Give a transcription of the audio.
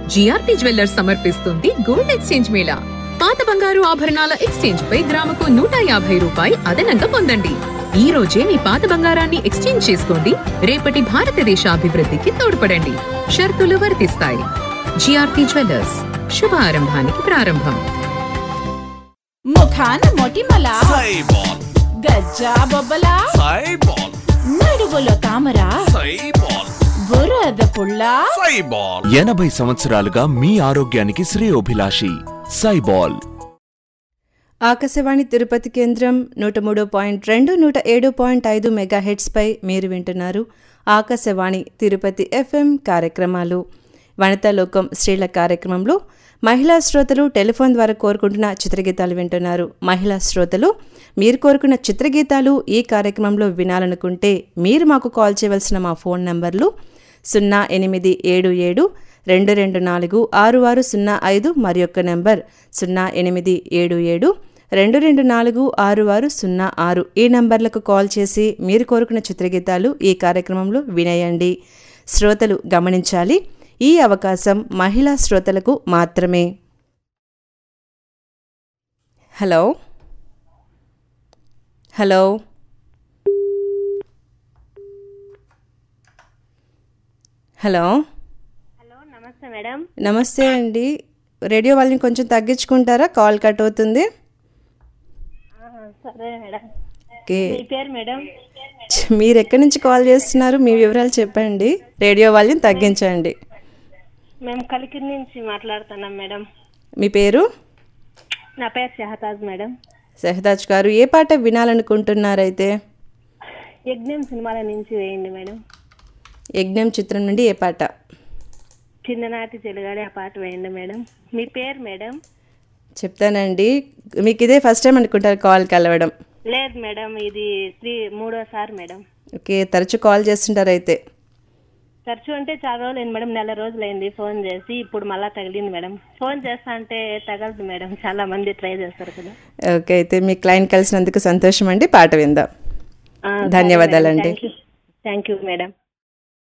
GRP jewellers సమర్పిస్తుంది gold exchange mela పాత బంగారు ఆభరణాల ఎక్స్చేంజ్ పై గ్రాముకు నూట యాభై రూపాయి అదనంగా పొందండి ఈ రోజే మీ పాత బంగారాన్ని ఎక్స్చేంజ్ చేసుకోండి రేపటి భారతదేశ అభివృద్ధికి తోడ్పడండి షరతులు వర్తిస్తాయి జిఆర్పి జ్యువెల్లర్స్ శుభ ఆరంభానికి ప్రారంభం ముఖాన మొటిమల సైబాల్ గజ్జా బొబ్బల సైబాల్ నడువులో తామర సైబాల్ బురద పుల్ల సైబాల్ ఎనభై సంవత్సరాలుగా మీ ఆరోగ్యానికి శ్రేయోభిలాషి సైబాల్ ఆకాశవాణి తిరుపతి కేంద్రం నూట మూడు పాయింట్ రెండు నూట ఏడు పాయింట్ ఐదు మెగా హెడ్స్పై మీరు వింటున్నారు ఆకాశవాణి తిరుపతి ఎఫ్ఎం కార్యక్రమాలు వనితాలోకం స్త్రీల కార్యక్రమంలో మహిళా శ్రోతలు టెలిఫోన్ ద్వారా కోరుకుంటున్న చిత్రగీతాలు వింటున్నారు మహిళా శ్రోతలు మీరు కోరుకున్న చిత్రగీతాలు ఈ కార్యక్రమంలో వినాలనుకుంటే మీరు మాకు కాల్ చేయవలసిన మా ఫోన్ నంబర్లు సున్నా ఎనిమిది ఏడు ఏడు రెండు రెండు నాలుగు ఆరు ఆరు సున్నా ఐదు మరి యొక్క నెంబర్ సున్నా ఎనిమిది ఏడు ఏడు రెండు రెండు నాలుగు ఆరు ఆరు సున్నా ఆరు ఈ నంబర్లకు కాల్ చేసి మీరు కోరుకున్న చిత్రగీతాలు ఈ కార్యక్రమంలో వినేయండి శ్రోతలు గమనించాలి ఈ అవకాశం మహిళా శ్రోతలకు మాత్రమే హలో హలో హలో హలో నమస్తే మేడం నమస్తే అండి రేడియో వాళ్ళని కొంచెం తగ్గించుకుంటారా కాల్ కట్ అవుతుంది సరే మేడం ఓకే మీ పేరు మేడం మీరు ఎక్కడి నుంచి కాల్ చేస్తున్నారు మీ వివరాలు చెప్పండి రేడియో వాళ్ళని తగ్గించండి మేము కలికిరి నుంచి మాట్లాడుతున్నాం మేడం మీ పేరు నా పేరు షహతాజ్ మేడం సహదాజ్ గారు ఏ పాట వినాలనుకుంటున్నారైతే యజ్ఞం సినిమాల నుంచి వేయండి మేడం యజ్ఞం చిత్రం నుండి ఏ పాట చిన్ననాటి చెలుగాడి ఆ పాట వేయండి మేడం మీ పేరు మేడం చెప్తానండి మీకు ఇదే ఫస్ట్ టైం అనుకుంటారు కాల్ కలవడం లేదు మేడం ఇది త్రీ మూడోసారి మేడం ఓకే తరచూ కాల్ చేస్తుంటారు అయితే తరచు అంటే చాలా రోజులు అయింది మేడం నెల రోజులైంది ఫోన్ చేసి ఇప్పుడు మళ్ళా తగిలింది మేడం ఫోన్ చేస్తా అంటే తగలదు మేడం చాలా మంది ట్రై చేస్తారు కదా ఓకే అయితే మీ క్లయింట్ కలిసినందుకు సంతోషం అండి పాట విందాం ధన్యవాదాలండి థ్యాంక్ యూ మేడం